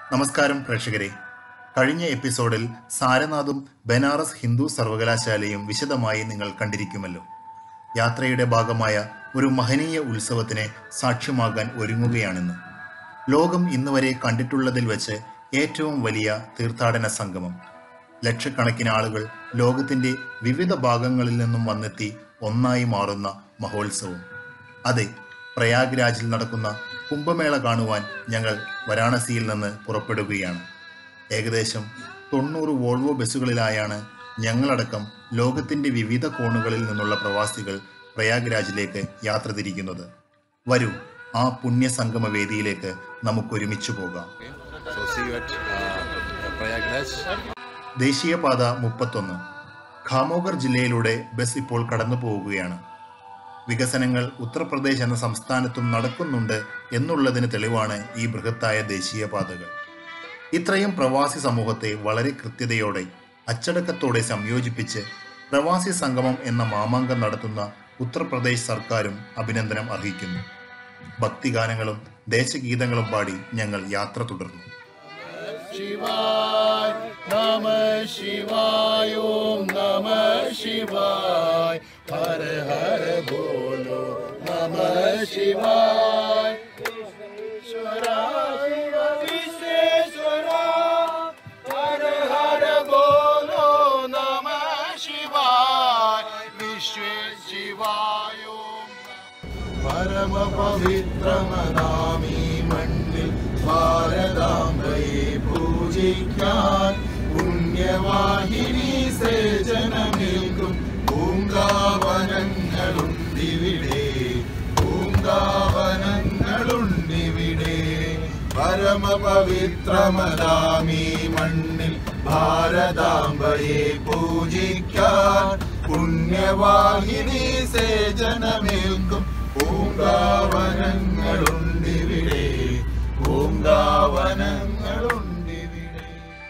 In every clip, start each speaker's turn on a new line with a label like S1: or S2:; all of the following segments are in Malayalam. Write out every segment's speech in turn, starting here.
S1: നമസ്കാരം പ്രേക്ഷകരെ കഴിഞ്ഞ എപ്പിസോഡിൽ സാരനാഥും ബനാറസ് ഹിന്ദു സർവകലാശാലയും വിശദമായി നിങ്ങൾ കണ്ടിരിക്കുമല്ലോ യാത്രയുടെ ഭാഗമായ ഒരു മഹനീയ ഉത്സവത്തിന് സാക്ഷ്യമാകാൻ ഒരുങ്ങുകയാണെന്ന് ലോകം ഇന്നുവരെ കണ്ടിട്ടുള്ളതിൽ വെച്ച് ഏറ്റവും വലിയ തീർത്ഥാടന സംഗമം ലക്ഷക്കണക്കിന് ആളുകൾ ലോകത്തിന്റെ വിവിധ ഭാഗങ്ങളിൽ നിന്നും വന്നെത്തി ഒന്നായി മാറുന്ന മഹോത്സവം അതെ പ്രയാഗ്രാജിൽ നടക്കുന്ന കുംഭമേള കാണുവാൻ ഞങ്ങൾ വാരാണസിയിൽ നിന്ന് പുറപ്പെടുകയാണ് ഏകദേശം തൊണ്ണൂറ് വോൾവോ ബസ്സുകളിലായാണ് ഞങ്ങളടക്കം ലോകത്തിന്റെ വിവിധ കോണുകളിൽ നിന്നുള്ള പ്രവാസികൾ പ്രയാഗ്രാജിലേക്ക് യാത്ര തിരിക്കുന്നത് വരൂ ആ പുണ്യസംഗമ വേദിയിലേക്ക് നമുക്കൊരുമിച്ചു പോകാം
S2: So see you at uh, Prayagraj.
S1: ദേശീയപാത മുപ്പത്തൊന്ന് ഖാമോഗർ ജില്ലയിലൂടെ ബസ് ഇപ്പോൾ കടന്നു പോവുകയാണ് വികസനങ്ങൾ ഉത്തർപ്രദേശ് എന്ന സംസ്ഥാനത്തും നടക്കുന്നുണ്ട് എന്നുള്ളതിന് തെളിവാണ് ഈ ബൃഹത്തായ ദേശീയപാതകൾ ഇത്രയും പ്രവാസി സമൂഹത്തെ വളരെ കൃത്യതയോടെ അച്ചടക്കത്തോടെ സംയോജിപ്പിച്ച് പ്രവാസി സംഗമം എന്ന മാമാങ്കം നടത്തുന്ന ഉത്തർപ്രദേശ് സർക്കാരും അഭിനന്ദനം അർഹിക്കുന്നു ഭക്തിഗാനങ്ങളും ദേശഗീതങ്ങളും പാടി ഞങ്ങൾ യാത്ര തുടർന്നു
S3: शिवाय नमः शिवाय ओम नमः शिवाय हर हर बोलो नमः शिवाय ईश्वरा शिव विश्वेश्वरा हर हर बोलो नमः शिवाय विश्वे शिवाय ओम പരമ പവിത്രമനാമീ മണ്ണിൽ ഭാരതാംബയെ പൂജിക്കാൻ പുണ്യവാഹിനി സേചനമേൽക്കും പൂങ്കാവനങ്ങളുണ്ടിവിടെ പൂങ്കാവനങ്ങളുണ്ടിവിടെ പരമ പവിത്രമനാമീ മണ്ണിൽ ഭാരതാംബയെ പൂജിക്കാൻ പുണ്യവാഹിനി സേചനമേൽക്കും പൂങ്കാവനങ്ങളുണ്ടിവിടെ പൂങ്കാവനങ്ങളുണ്ടിവിടെ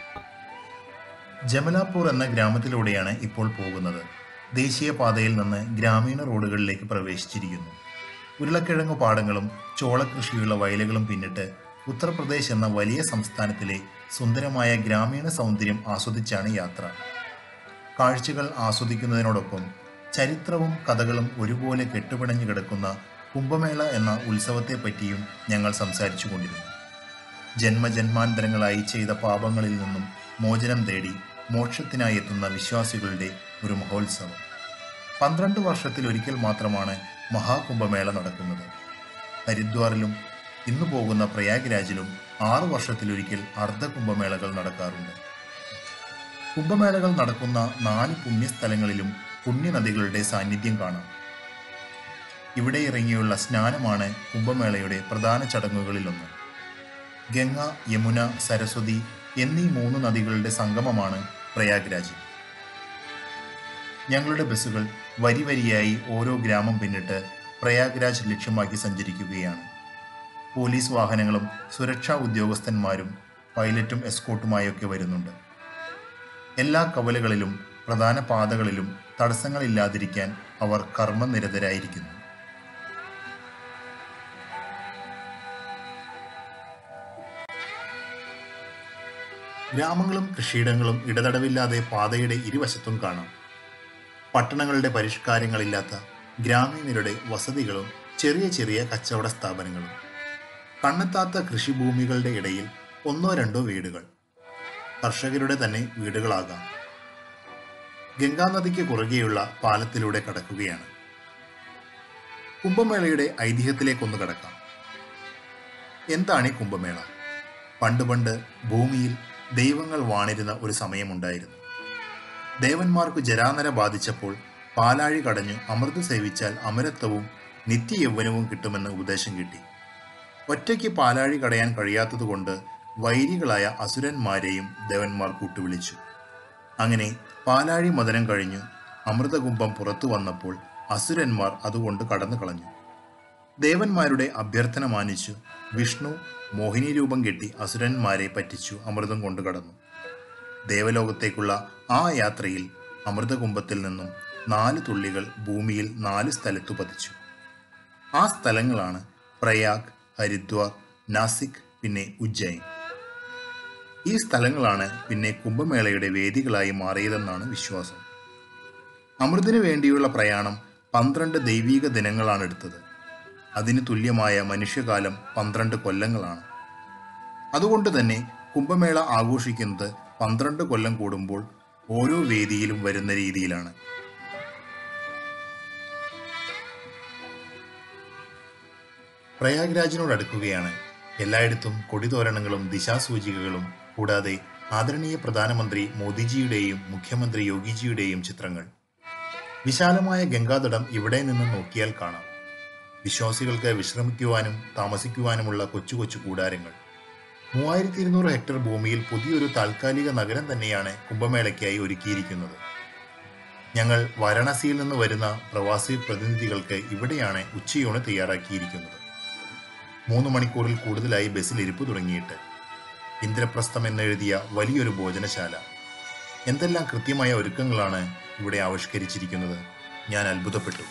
S1: ജമലാപൂർ എന്ന ഗ്രാമത്തിലൂടെയാണ് ഇപ്പോൾ പോകുന്നത് ദേശീയപാതയിൽ നിന്ന് ഗ്രാമീണ റോഡുകളിലേക്ക് പ്രവേശിച്ചിരിക്കുന്നു ഉരുളക്കിഴങ്ങു പാടങ്ങളും ചോളകൃഷിയുള്ള വയലുകളും പിന്നിട്ട് ഉത്തർപ്രദേശ് എന്ന വലിയ സംസ്ഥാനത്തിലെ സുന്ദരമായ ഗ്രാമീണ സൗന്ദര്യം ആസ്വദിച്ചാണ് യാത്ര കാഴ്ചകൾ ആസ്വദിക്കുന്നതിനോടൊപ്പം ചരിത്രവും കഥകളും ഒരുപോലെ കെട്ടുപിണഞ്ഞു കിടക്കുന്ന കുംഭമേള എന്ന ഉത്സവത്തെപ്പറ്റിയും ഞങ്ങൾ സംസാരിച്ചു കൊണ്ടിരുന്നു ജന്മജന്മാന്തരങ്ങളായി ചെയ്ത പാപങ്ങളിൽ നിന്നും മോചനം തേടി മോക്ഷത്തിനായി എത്തുന്ന വിശ്വാസികളുടെ ഒരു മഹോത്സവം പന്ത്രണ്ട് വർഷത്തിൽ ഒരിക്കൽ മാത്രമാണ് മഹാകുംഭമേള നടക്കുന്നത് ഹരിദ്വാറിലും ഇന്നു പോകുന്ന പ്രയാഗ്രാജിലും ആറു വർഷത്തിലൊരിക്കൽ അർദ്ധ കുംഭമേളകൾ നടക്കാറുണ്ട് കുംഭമേളകൾ നടക്കുന്ന നാല് പുണ്യസ്ഥലങ്ങളിലും പുണ്യനദികളുടെ സാന്നിധ്യം കാണാം ഇവിടെ ഇറങ്ങിയുള്ള സ്നാനമാണ് കുംഭമേളയുടെ പ്രധാന ചടങ്ങുകളിലൊന്ന് ഗംഗ യമുന സരസ്വതി എന്നീ മൂന്ന് നദികളുടെ സംഗമമാണ് പ്രയാഗ്രാജ് ഞങ്ങളുടെ ബസ്സുകൾ വരി വരിയായി ഓരോ ഗ്രാമം പിന്നിട്ട് പ്രയാഗ്രാജ് ലക്ഷ്യമാക്കി സഞ്ചരിക്കുകയാണ് പോലീസ് വാഹനങ്ങളും സുരക്ഷാ ഉദ്യോഗസ്ഥന്മാരും പൈലറ്റും എസ്കോട്ടുമായൊക്കെ വരുന്നുണ്ട് എല്ലാ കവലകളിലും പ്രധാന പാതകളിലും തടസ്സങ്ങളില്ലാതിരിക്കാൻ അവർ കർമ്മനിരതരായിരിക്കുന്നു ഗ്രാമങ്ങളും കൃഷിയിടങ്ങളും ഇടതടവില്ലാതെ പാതയുടെ ഇരുവശത്തും കാണാം പട്ടണങ്ങളുടെ പരിഷ്കാരങ്ങളില്ലാത്ത ഗ്രാമീണരുടെ വസതികളും ചെറിയ ചെറിയ കച്ചവട സ്ഥാപനങ്ങളും കണ്ണെത്താത്ത കൃഷിഭൂമികളുടെ ഇടയിൽ ഒന്നോ രണ്ടോ വീടുകൾ കർഷകരുടെ തന്നെ വീടുകളാകാം ഗംഗാനദിക്ക് കുറുകെയുള്ള പാലത്തിലൂടെ കടക്കുകയാണ് കുംഭമേളയുടെ ഐതിഹ്യത്തിലേക്കൊന്ന് കടക്കാം എന്താണ് ഈ കുംഭമേള പണ്ട് പണ്ട് ഭൂമിയിൽ ദൈവങ്ങൾ വാണിരുന്ന ഒരു സമയമുണ്ടായിരുന്നു ദേവന്മാർക്ക് ജരാനര ബാധിച്ചപ്പോൾ പാലാഴി കടഞ്ഞു അമൃത് സേവിച്ചാൽ അമരത്വവും നിത്യയൗവനവും കിട്ടുമെന്ന് ഉപദേശം കിട്ടി ഒറ്റയ്ക്ക് പാലാഴി കടയാൻ കഴിയാത്തതുകൊണ്ട് വൈരികളായ അസുരന്മാരെയും ദേവന്മാർ കൂട്ടുവിളിച്ചു അങ്ങനെ പാലാഴി മദനം കഴിഞ്ഞു അമൃതകുംഭം പുറത്തു വന്നപ്പോൾ അസുരന്മാർ അതുകൊണ്ട് കടന്നു കളഞ്ഞു ദേവന്മാരുടെ അഭ്യർത്ഥന മാനിച്ചു വിഷ്ണു മോഹിനി രൂപം കെട്ടി അസുരന്മാരെ പറ്റിച്ചു അമൃതം കൊണ്ടു കടന്നു ദേവലോകത്തേക്കുള്ള ആ യാത്രയിൽ അമൃതകുംഭത്തിൽ നിന്നും നാല് തുള്ളികൾ ഭൂമിയിൽ നാല് സ്ഥലത്തു പതിച്ചു ആ സ്ഥലങ്ങളാണ് പ്രയാഗ് ഹരിദ്വാർ നാസിക് പിന്നെ ഉജ്ജയിൻ ഈ സ്ഥലങ്ങളാണ് പിന്നെ കുംഭമേളയുടെ വേദികളായി മാറിയതെന്നാണ് വിശ്വാസം അമൃതിനു വേണ്ടിയുള്ള പ്രയാണം പന്ത്രണ്ട് ദൈവീക ദിനങ്ങളാണ് എടുത്തത് അതിന് തുല്യമായ മനുഷ്യകാലം പന്ത്രണ്ട് കൊല്ലങ്ങളാണ് അതുകൊണ്ട് തന്നെ കുംഭമേള ആഘോഷിക്കുന്നത് പന്ത്രണ്ട് കൊല്ലം കൂടുമ്പോൾ ഓരോ വേദിയിലും വരുന്ന രീതിയിലാണ് പ്രയാഗ്രാജിനോട് അടുക്കുകയാണ് എല്ലായിടത്തും കൊടിതോരണങ്ങളും ദിശാസൂചികകളും കൂടാതെ ആദരണീയ പ്രധാനമന്ത്രി മോദിജിയുടെയും മുഖ്യമന്ത്രി യോഗിജിയുടെയും ചിത്രങ്ങൾ വിശാലമായ ഗംഗാതടം ഇവിടെ നിന്ന് നോക്കിയാൽ കാണാം വിശ്വാസികൾക്ക് വിശ്രമിക്കുവാനും താമസിക്കുവാനുമുള്ള കൊച്ചു കൊച്ചു കൂടാരങ്ങൾ മൂവായിരത്തി ഇരുന്നൂറ് ഹെക്ടർ ഭൂമിയിൽ പുതിയൊരു താൽക്കാലിക നഗരം തന്നെയാണ് കുംഭമേളയ്ക്കായി ഒരുക്കിയിരിക്കുന്നത് ഞങ്ങൾ വാരണാസിയിൽ നിന്ന് വരുന്ന പ്രവാസി പ്രതിനിധികൾക്ക് ഇവിടെയാണ് ഉച്ചയൂണ് തയ്യാറാക്കിയിരിക്കുന്നത് മൂന്ന് മണിക്കൂറിൽ കൂടുതലായി ബസ്സിൽ ഇരിപ്പ് തുടങ്ങിയിട്ട് ഇന്ദ്രപ്രസ്ഥം എന്നെഴുതിയ വലിയൊരു ഭോജനശാല എന്തെല്ലാം കൃത്യമായ ഒരുക്കങ്ങളാണ് ഇവിടെ ആവിഷ്കരിച്ചിരിക്കുന്നത് ഞാൻ അത്ഭുതപ്പെട്ടു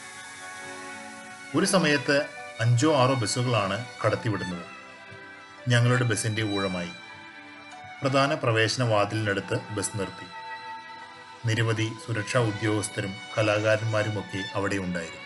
S1: ഒരു സമയത്ത് അഞ്ചോ ആറോ ബസ്സുകളാണ് കടത്തിവിടുന്നത് ഞങ്ങളുടെ ബസ്സിന്റെ ഊഴമായി പ്രധാന പ്രവേശന വാതിലിനടുത്ത് ബസ് നിർത്തി നിരവധി സുരക്ഷാ ഉദ്യോഗസ്ഥരും കലാകാരന്മാരുമൊക്കെ അവിടെ ഉണ്ടായിരുന്നു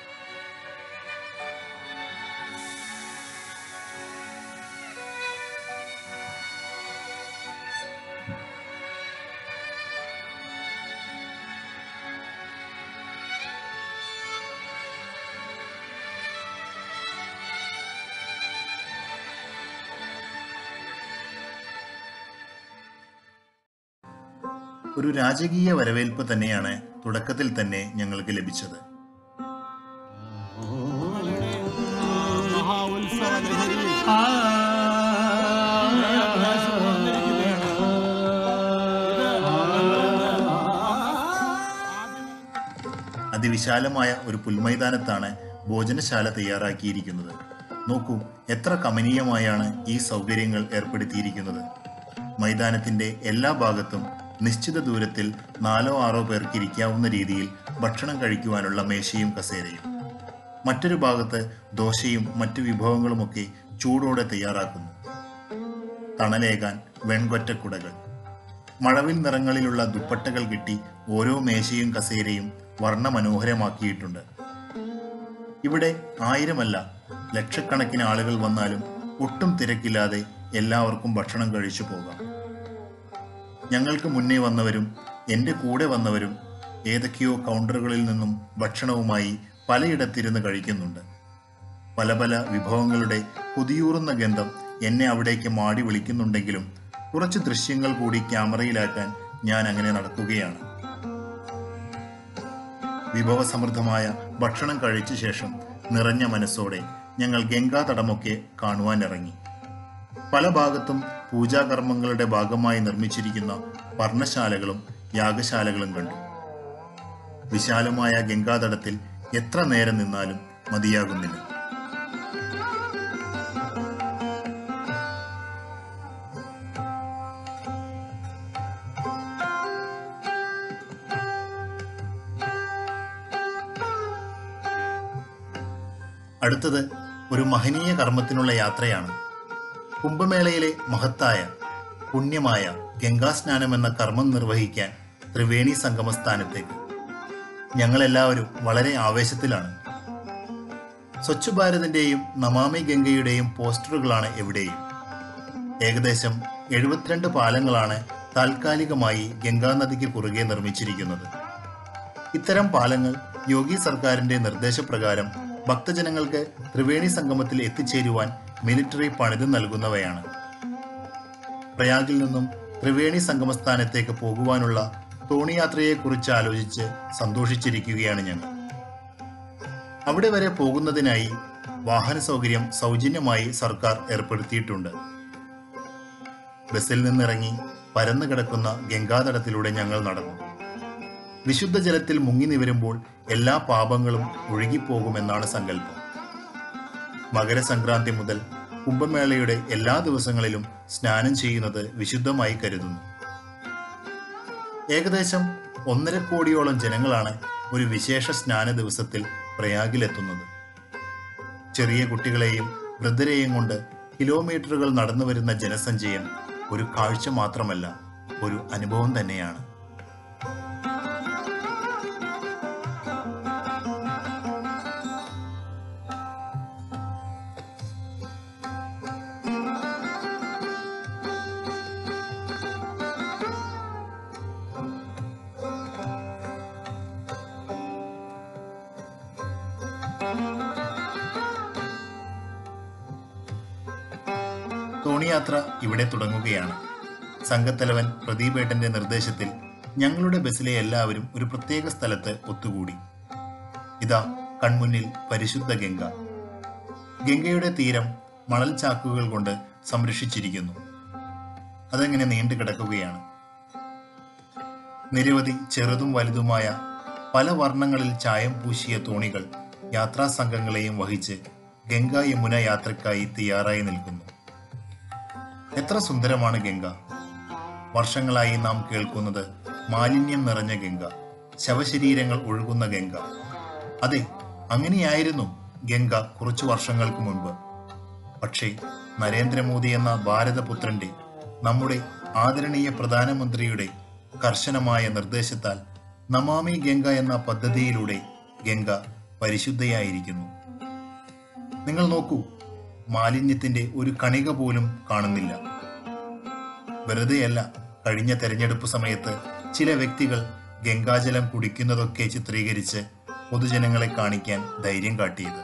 S1: ഒരു രാജകീയ വരവേൽപ്പ് തന്നെയാണ് തുടക്കത്തിൽ തന്നെ ഞങ്ങൾക്ക് ലഭിച്ചത് അതിവിശാലമായ ഒരു പുൽമൈതാനത്താണ് ഭോജനശാല തയ്യാറാക്കിയിരിക്കുന്നത് നോക്കൂ എത്ര കമനീയമായാണ് ഈ സൗകര്യങ്ങൾ ഏർപ്പെടുത്തിയിരിക്കുന്നത് മൈതാനത്തിന്റെ എല്ലാ ഭാഗത്തും നിശ്ചിത ദൂരത്തിൽ നാലോ ആറോ പേർക്ക് ഇരിക്കാവുന്ന രീതിയിൽ ഭക്ഷണം കഴിക്കുവാനുള്ള മേശയും കസേരയും മറ്റൊരു ഭാഗത്ത് ദോശയും മറ്റു വിഭവങ്ങളുമൊക്കെ ചൂടോടെ തയ്യാറാക്കുന്നു തണലേകാൻ വെൺകൊറ്റക്കുടകൾ മഴവിൽ നിറങ്ങളിലുള്ള ദുപ്പട്ടകൾ കിട്ടി ഓരോ മേശയും കസേരയും വർണ്ണമനോഹരമാക്കിയിട്ടുണ്ട് ഇവിടെ ആയിരമല്ല ലക്ഷക്കണക്കിന് ആളുകൾ വന്നാലും ഒട്ടും തിരക്കില്ലാതെ എല്ലാവർക്കും ഭക്ഷണം കഴിച്ചു പോകാം ഞങ്ങൾക്ക് മുന്നേ വന്നവരും എൻ്റെ കൂടെ വന്നവരും ഏതൊക്കെയോ കൗണ്ടറുകളിൽ നിന്നും ഭക്ഷണവുമായി പലയിടത്തിരുന്ന് കഴിക്കുന്നുണ്ട് പല പല വിഭവങ്ങളുടെ കൊതിയൂറുന്ന ഗന്ധം എന്നെ അവിടേക്ക് മാടി വിളിക്കുന്നുണ്ടെങ്കിലും കുറച്ച് ദൃശ്യങ്ങൾ കൂടി ക്യാമറയിലാക്കാൻ ഞാൻ അങ്ങനെ നടക്കുകയാണ് വിഭവസമൃദ്ധമായ ഭക്ഷണം കഴിച്ച ശേഷം നിറഞ്ഞ മനസ്സോടെ ഞങ്ങൾ ഗംഗാതടമൊക്കെ കാണുവാനിറങ്ങി പല ഭാഗത്തും പൂജാകർമ്മങ്ങളുടെ ഭാഗമായി നിർമ്മിച്ചിരിക്കുന്ന പർണശാലകളും യാഗശാലകളും കണ്ടു വിശാലമായ ഗംഗാതടത്തിൽ എത്ര നേരം നിന്നാലും മതിയാകുന്നില്ല അടുത്തത് ഒരു മഹനീയ കർമ്മത്തിനുള്ള യാത്രയാണ് കുംഭമേളയിലെ മഹത്തായ പുണ്യമായ ഗംഗാസ്നാനം എന്ന കർമ്മം നിർവഹിക്കാൻ ത്രിവേണി സംഗമസ്ഥാനത്തേക്ക് ഞങ്ങളെല്ലാവരും വളരെ ആവേശത്തിലാണ് സ്വച്ഛ് ഭാരതിന്റെയും നമാമി ഗംഗയുടെയും പോസ്റ്ററുകളാണ് എവിടെയും ഏകദേശം എഴുപത്തിരണ്ട് പാലങ്ങളാണ് താൽക്കാലികമായി ഗംഗാനദിക്ക് കുറുകെ നിർമ്മിച്ചിരിക്കുന്നത് ഇത്തരം പാലങ്ങൾ യോഗി സർക്കാരിന്റെ നിർദ്ദേശപ്രകാരം ഭക്തജനങ്ങൾക്ക് ത്രിവേണി സംഗമത്തിൽ എത്തിച്ചേരുവാൻ മിലിറ്ററി പണിത് നൽകുന്നവയാണ് പ്രയാഗിൽ നിന്നും ത്രിവേണി സംഗമസ്ഥാനത്തേക്ക് പോകുവാനുള്ള തോണിയാത്രയെക്കുറിച്ച് ആലോചിച്ച് സന്തോഷിച്ചിരിക്കുകയാണ് ഞങ്ങൾ അവിടെ വരെ പോകുന്നതിനായി വാഹന സൗകര്യം സൗജന്യമായി സർക്കാർ ഏർപ്പെടുത്തിയിട്ടുണ്ട് ബസ്സിൽ നിന്നിറങ്ങി പരന്നു കിടക്കുന്ന ഗംഗാതടത്തിലൂടെ ഞങ്ങൾ നടന്നു വിശുദ്ധ ജലത്തിൽ മുങ്ങി നിവരുമ്പോൾ എല്ലാ പാപങ്ങളും ഒഴുകിപ്പോകുമെന്നാണ് സങ്കല്പം മകരസംക്രാന്തി മുതൽ കുംഭമേളയുടെ എല്ലാ ദിവസങ്ങളിലും സ്നാനം ചെയ്യുന്നത് വിശുദ്ധമായി കരുതുന്നു ഏകദേശം ഒന്നര കോടിയോളം ജനങ്ങളാണ് ഒരു വിശേഷ സ്നാന ദിവസത്തിൽ പ്രയാഗിലെത്തുന്നത് ചെറിയ കുട്ടികളെയും വൃദ്ധരെയും കൊണ്ട് കിലോമീറ്ററുകൾ നടന്നു വരുന്ന ജനസഞ്ചയം ഒരു കാഴ്ച മാത്രമല്ല ഒരു അനുഭവം തന്നെയാണ് തോണിയാത്ര ഇവിടെ തുടങ്ങുകയാണ് സംഘത്തലവൻ പ്രദീപേട്ടന്റെ നിർദ്ദേശത്തിൽ ഞങ്ങളുടെ ബസ്സിലെ എല്ലാവരും ഒരു പ്രത്യേക സ്ഥലത്ത് ഒത്തുകൂടി ഇതാ കൺമുന്നിൽ പരിശുദ്ധ ഗംഗ ഗംഗയുടെ തീരം മണൽ ചാക്കുകൾ കൊണ്ട് സംരക്ഷിച്ചിരിക്കുന്നു അതങ്ങനെ നീണ്ടു കിടക്കുകയാണ് നിരവധി ചെറുതും വലുതുമായ പല വർണ്ണങ്ങളിൽ ചായം പൂശിയ തോണികൾ യാത്രാ സംഘങ്ങളെയും വഹിച്ച് ഗംഗ യമുന യാത്രക്കായി തയ്യാറായി നിൽക്കുന്നു എത്ര സുന്ദരമാണ് ഗംഗ വർഷങ്ങളായി നാം കേൾക്കുന്നത് മാലിന്യം നിറഞ്ഞ ഗംഗ ശവശരീരങ്ങൾ ഒഴുകുന്ന ഗംഗ അതെ അങ്ങനെയായിരുന്നു ഗംഗ കുറച്ചു വർഷങ്ങൾക്ക് മുൻപ് പക്ഷേ നരേന്ദ്രമോദി എന്ന ഭാരതപുത്രന്റെ നമ്മുടെ ആദരണീയ പ്രധാനമന്ത്രിയുടെ കർശനമായ നിർദ്ദേശത്താൽ നമാമി ഗംഗ എന്ന പദ്ധതിയിലൂടെ ഗംഗ പരിശുദ്ധയായിരിക്കുന്നു നിങ്ങൾ നോക്കൂ മാലിന്യത്തിന്റെ ഒരു കണിക പോലും കാണുന്നില്ല വെറുതെയല്ല കഴിഞ്ഞ തെരഞ്ഞെടുപ്പ് സമയത്ത് ചില വ്യക്തികൾ ഗംഗാജലം കുടിക്കുന്നതൊക്കെ ചിത്രീകരിച്ച് പൊതുജനങ്ങളെ കാണിക്കാൻ ധൈര്യം കാട്ടിയത്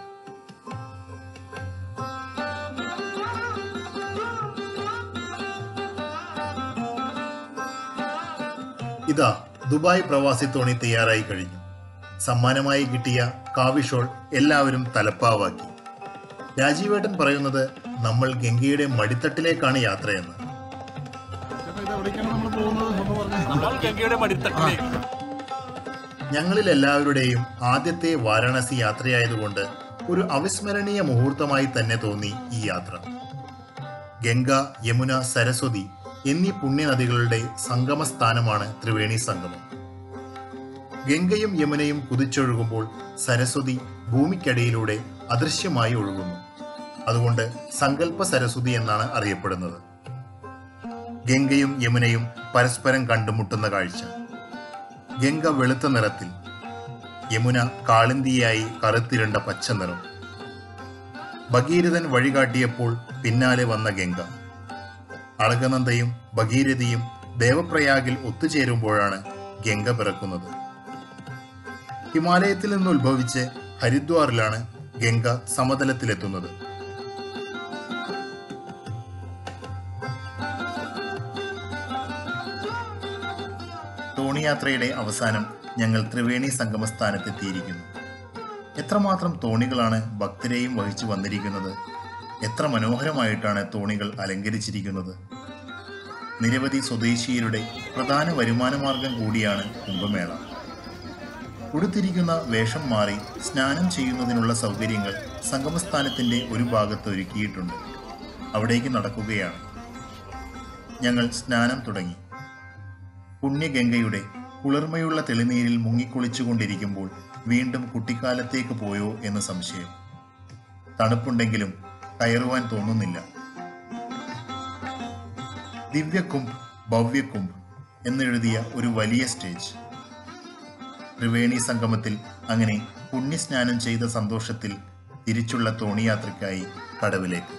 S1: ഇതാ ദുബായ് പ്രവാസി തോണി തയ്യാറായി കഴിഞ്ഞു സമ്മാനമായി കിട്ടിയ കാവിഷോൾ എല്ലാവരും തലപ്പാവാക്കി രാജീവേട്ടൻ പറയുന്നത് നമ്മൾ ഗംഗയുടെ മടിത്തട്ടിലേക്കാണ് യാത്രയെന്ന്
S2: നമ്മൾ ഗംഗയുടെ മടിത്തട്ടിലേക്ക്
S1: ഞങ്ങളിൽ എല്ലാവരുടെയും ആദ്യത്തെ വാരാണസി യാത്രയായതുകൊണ്ട് ഒരു അവിസ്മരണീയ മുഹൂർത്തമായി തന്നെ തോന്നി ഈ യാത്ര ഗംഗ യമുന സരസ്വതി എന്നീ പുണ്യനദികളുടെ സംഗമ സ്ഥാനമാണ് ത്രിവേണി സംഗമം ഗംഗയും യമുനയും കുതിച്ചൊഴുകുമ്പോൾ സരസ്വതി ഭൂമിക്കടിയിലൂടെ അദൃശ്യമായി ഒഴുകുന്നു അതുകൊണ്ട് സങ്കല്പ സരസ്വതി എന്നാണ് അറിയപ്പെടുന്നത് ഗംഗയും യമുനയും പരസ്പരം കണ്ടുമുട്ടുന്ന കാഴ്ച ഗംഗ വെളുത്ത നിറത്തിൽ യമുന കാളിന്തിയായി കറുത്തിരണ്ട പച്ച നിറം ഭഗീരഥൻ വഴികാട്ടിയപ്പോൾ പിന്നാലെ വന്ന ഗംഗ അളകനന്ദയും ഭഗീരഥിയും ദേവപ്രയാഗിൽ ഒത്തുചേരുമ്പോഴാണ് ഗംഗ പിറക്കുന്നത് ഹിമാലയത്തിൽ നിന്ന് ഉത്ഭവിച്ച് ഹരിദ്വാറിലാണ് ഗംഗ സമതലത്തിലെത്തുന്നത് തോണിയാത്രയുടെ അവസാനം ഞങ്ങൾ ത്രിവേണി സംഗമസ്ഥാനത്തെത്തിയിരിക്കുന്നു എത്രമാത്രം തോണികളാണ് ഭക്തരെയും വഹിച്ചു വന്നിരിക്കുന്നത് എത്ര മനോഹരമായിട്ടാണ് തോണികൾ അലങ്കരിച്ചിരിക്കുന്നത് നിരവധി സ്വദേശീയരുടെ പ്രധാന വരുമാനമാർഗം കൂടിയാണ് കുംഭമേള ഉടുത്തിരിക്കുന്ന വേഷം മാറി സ്നാനം ചെയ്യുന്നതിനുള്ള സൗകര്യങ്ങൾ സംഗമസ്ഥാനത്തിന്റെ ഒരു ഭാഗത്ത് ഒരുക്കിയിട്ടുണ്ട് അവിടേക്ക് നടക്കുകയാണ് ഞങ്ങൾ സ്നാനം തുടങ്ങി പുണ്യഗംഗയുടെ കുളിർമയുള്ള തെളിനീരിൽ മുങ്ങിക്കുളിച്ചുകൊണ്ടിരിക്കുമ്പോൾ വീണ്ടും കുട്ടിക്കാലത്തേക്ക് പോയോ എന്ന് സംശയം തണുപ്പുണ്ടെങ്കിലും കയറുവാൻ തോന്നുന്നില്ല ദിവ്യകുംഭ് ഭവ്യകുംഭ് എന്നെഴുതിയ ഒരു വലിയ സ്റ്റേജ് ത്രിവേണി സംഗമത്തിൽ അങ്ങനെ പുണ്യസ്നാനം ചെയ്ത സന്തോഷത്തിൽ തിരിച്ചുള്ള തോണിയാത്രയ്ക്കായി കടവിലേക്ക്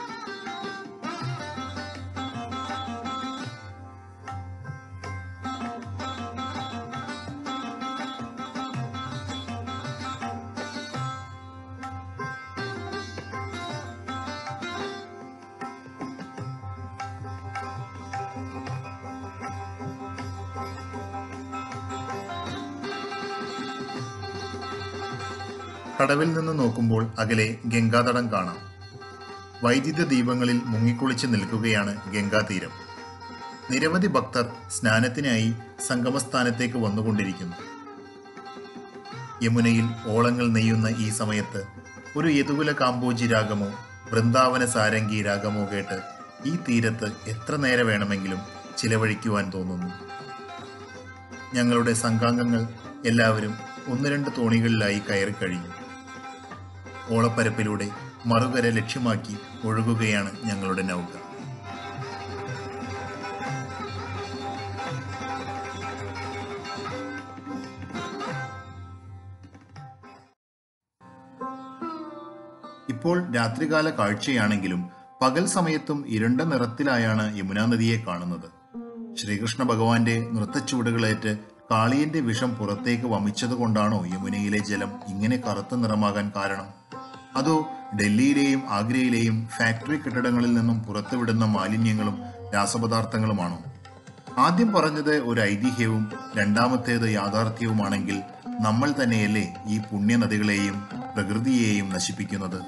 S1: കടവിൽ നിന്ന് നോക്കുമ്പോൾ അകലെ ഗംഗാതടം കാണാം വൈദ്യുത ദീപങ്ങളിൽ മുങ്ങിക്കുളിച്ച് നിൽക്കുകയാണ് ഗംഗാതീരം നിരവധി ഭക്തർ സ്നാനത്തിനായി സംഗമസ്ഥാനത്തേക്ക് വന്നുകൊണ്ടിരിക്കുന്നു യമുനയിൽ ഓളങ്ങൾ നെയ്യുന്ന ഈ സമയത്ത് ഒരു യദുകുല കാമ്പോജി രാഗമോ വൃന്ദാവന സാരംഗി രാഗമോ കേട്ട് ഈ തീരത്ത് എത്ര നേരം വേണമെങ്കിലും ചിലവഴിക്കുവാൻ തോന്നുന്നു ഞങ്ങളുടെ സംഘാംഗങ്ങൾ എല്ലാവരും ഒന്ന് രണ്ട് തോണികളിലായി കയറി കഴിഞ്ഞു ഓളപ്പരപ്പിലൂടെ മറുകര ലക്ഷ്യമാക്കി ഒഴുകുകയാണ് ഞങ്ങളുടെ നൗക ഇപ്പോൾ രാത്രികാല കാഴ്ചയാണെങ്കിലും പകൽ സമയത്തും ഇരുണ്ട നിറത്തിലായാണ് യമുനാ നദിയെ കാണുന്നത് ശ്രീകൃഷ്ണ ഭഗവാന്റെ നൃത്തച്ചുവടുകളേറ്റ് കാളിയന്റെ വിഷം പുറത്തേക്ക് വമിച്ചതുകൊണ്ടാണോ യമുനയിലെ ജലം ഇങ്ങനെ കറുത്ത നിറമാകാൻ കാരണം അതോ ഡൽഹിയിലെയും ആഗ്രയിലെയും ഫാക്ടറി കെട്ടിടങ്ങളിൽ നിന്നും പുറത്തുവിടുന്ന മാലിന്യങ്ങളും രാസപദാർത്ഥങ്ങളുമാണോ ആദ്യം പറഞ്ഞത് ഒരു ഐതിഹ്യവും രണ്ടാമത്തേത് യാഥാർത്ഥ്യവുമാണെങ്കിൽ നമ്മൾ തന്നെയല്ലേ ഈ പുണ്യനദികളെയും പ്രകൃതിയെയും നശിപ്പിക്കുന്നത്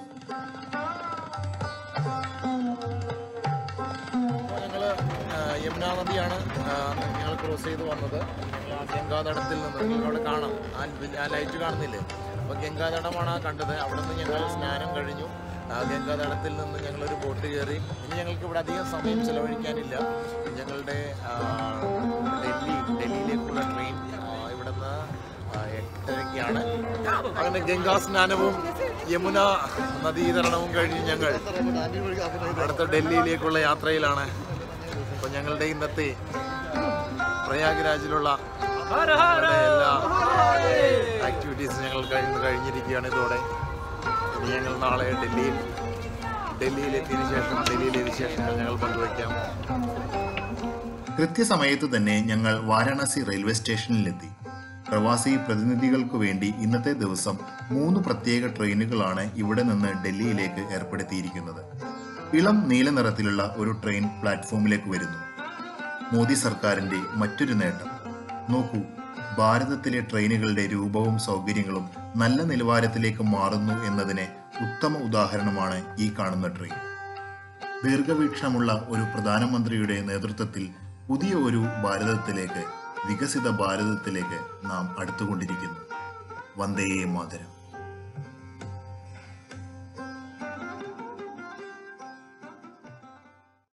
S4: ഞങ്ങൾ യമുനാ നദിയാണ് ഞങ്ങൾ ക്രോസ് ചെയ്ത് വന്നത് ഞങ്ങൾ ആ ഗംഗാതടത്തിൽ നിന്ന് നിങ്ങൾക്ക് അവിടെ കാണാം ആ വി- ആ ലൈറ്റ് കാണുന്നില്ലേ അപ്പോൾ ഗംഗാതടമാണ് ആ കണ്ടത് അവിടെ നിന്ന് ഞങ്ങൾ സ്നാനം കഴിഞ്ഞു ആ ഗംഗാതടത്തിൽ നിന്ന് ഞങ്ങളൊരു ബോട്ട് കയറി ഇനി ഞങ്ങൾക്ക് ഇവിടെ അധികം സമയം ചിലവഴിക്കാനില്ല ഞങ്ങളുടെ ആ, ഡൽഹി ഡൽഹിയിലേക്കുള്ള ട്രെയിൻ ഇവിടെ നിന്ന് എട്ടരയ്ക്കാണ് അങ്ങനെ ഗംഗാ സ്നാനവും യമുന നദീതരണവും കഴിഞ്ഞ് ഞങ്ങൾ അടുത്ത ഡൽഹിയിലേക്കുള്ള യാത്രയിലാണ് അപ്പോൾ ഞങ്ങളുടെ ഇന്നത്തെ പ്രയാഗ്രാജിലുള്ള ഞങ്ങളുടെ എല്ലാ ആക്ടിവിറ്റീസും ഞങ്ങൾ കഴിഞ്ഞ് കഴിഞ്ഞിരിക്കുകയാണ് ഇതോടെ ഇനി ഞങ്ങൾ നാളെ ഡൽഹിയിൽ ഡൽഹിയിലെത്തിയതിനു ശേഷം ഡൽഹിയിലെ വിശേഷങ്ങൾ ഞങ്ങൾ പങ്കുവയ്ക്കാം
S1: കൃത്യസമയത്ത് തന്നെ ഞങ്ങൾ വാരാണസി റെയിൽവേ സ്റ്റേഷനിലെത്തി പ്രവാസി പ്രതിനിധികൾക്കു വേണ്ടി ഇന്നത്തെ ദിവസം മൂന്ന് പ്രത്യേക ട്രെയിനുകളാണ് ഇവിടെ നിന്ന് ഡൽഹിയിലേക്ക് ഏർപ്പെടുത്തിയിരിക്കുന്നത് ഇളം നീല നിറത്തിലുള്ള ഒരു ട്രെയിൻ പ്ലാറ്റ്ഫോമിലേക്ക് വരുന്നു മോദി സർക്കാരിന്റെ മറ്റൊരു നേട്ടം നോക്കൂ ഭാരതത്തിലെ ട്രെയിനുകളുടെ രൂപവും സൗകര്യങ്ങളും നല്ല നിലവാരത്തിലേക്ക് മാറുന്നു എന്നതിന് ഉത്തമ ഉദാഹരണമാണ് ഈ കാണുന്ന ട്രെയിൻ ദീർഘവീക്ഷണമുള്ള ഒരു പ്രധാനമന്ത്രിയുടെ നേതൃത്വത്തിൽ പുതിയ ഒരു ഭാരതത്തിലേക്ക് വികസിത ഭാരതത്തിലേക്ക് നാം അടുത്തുകൊണ്ടിരിക്കുന്നു വന്ദേ മാതരം